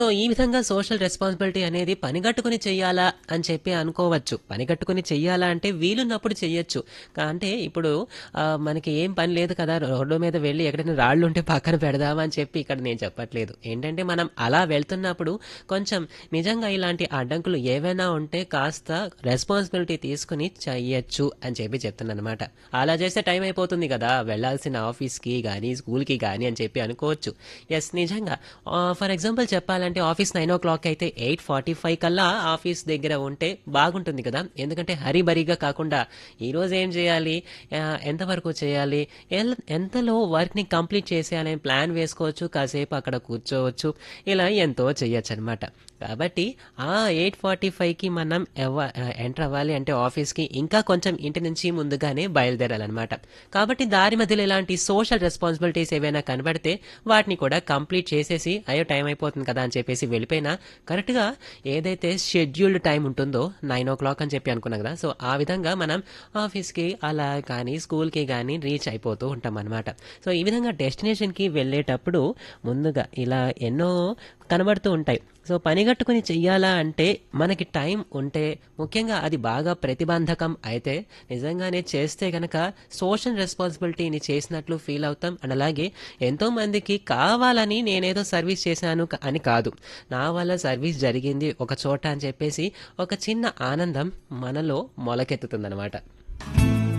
so ఈ విధంగా social responsibility అనేది పనిగట్టుకుని చెయ్యాలా అని చెప్పి అనుకోవచ్చు పనిగట్టుకుని చెయ్యాలా అంటే వీలున్నప్పుడు చెయ్యొచ్చు కా- అంటే ఇప్పుడు ఆ, మనకి ఏం పని లేదు కదా రోడ్డు మీద వెళ్ళి ఎక్కడైనా రాళ్ళు ఉంటే పక్కన పెడదామా అని చెప్పి ఇక్కడ నేను చెప్పట్లేదు ఏంటంటే మనం అలా వెళ్తున్నప్పుడు కొంచెం నిజంగా ఇలాంటి అడ్డంకులు ఏవైనా ఉంటే కాస్త రెస్పాన్సిబిలిటీ తీసుకుని చెయ్యొచ్చు అని చెప్పి చెప్తున్నాను అనమాట అలా చేస్తే టైం అయిపోతుంది కదా వెళ్ళాల్సిన ఆఫీస్కి కానీ స్కూల్కి కానీ అని చెప్పి అనుకోవచ్చు ఎస్ నిజంగా ఫర్ ఎగ్జాంపుల్ చెప్పాలంటే ఆఫీస్ నైన్ ఓ క్లాక్ అయితే ఎయిట్ ఫార్టీ ఫైవ్ కల్లా ఆఫీస్ దగ్గర ఉంటే బాగుంటుంది కదా ఎందుకంటే హరిబరిగా కాకుండా ఈరోజు ఏం చేయాలి ఆ, ఎంతవరకు చేయాలి ఎల్- ఎంతలో వర్క్ని కంప్లీట్ చేసేయాలని ప్లాన్ వేసుకోవచ్చు కాసేపు అక్కడ కూర్చోవచ్చు ఇలా ఎంతో చేయొచ్చు అనమాట కాబట్టి ఆ ఎయిట్ ఫార్టీ ఫైవ్కి మనం ఎవ ఎంటర్ అవ్వాలి అంటే ఆఫీస్కి ఇంకా కొంచెం ఇంటి నుంచి ముందుగానే బయలుదేరాలన్నమాట కాబట్టి దారి మధ్యలో ఇలాంటి సోషల్ రెస్పాన్సిబిలిటీస్ ఏవైనా కనబడితే వాటిని కూడా కంప్లీట్ చేసేసి అయ్యో టైం అయిపోతుంది కదా అని చెప్పేసి వెళ్ళిపోయినా కరెక్ట్గా ఏదైతే షెడ్యూల్డ్ టైం ఉంటుందో నైన్ ఓ క్లాక్ అని చెప్పి అనుకున్నాం కదా సో ఆ విధంగా మనం ఆఫీస్కి అలా కానీ స్కూల్కి కానీ రీచ్ అయిపోతూ ఉంటాం అనమాట సో ఈ విధంగా డెస్టినేషన్కి వెళ్ళేటప్పుడు ముందుగా ఇలా ఎన్నో కనబడుతూ ఉంటాయి సో పనిగట్టుకుని చెయ్యాలా అంటే మనకి టైం ఉంటే ముఖ్యంగా అది బాగా ప్రతిబంధకం అయితే నిజంగానే చేస్తే కనుక సోషల్ రెస్పాన్సిబిలిటీని చేసినట్లు ఫీల్ అవుతాం అండ్ అలాగే ఎంతో మందికి కావాలని నేనేదో సర్వీస్ చేశాను క- అని కాదు నా వల్ల సర్వీస్ జరిగింది ఒక చోట అని చెప్పేసి ఒక చిన్న ఆనందం మనలో మొలకెత్తుతుందన్నమాట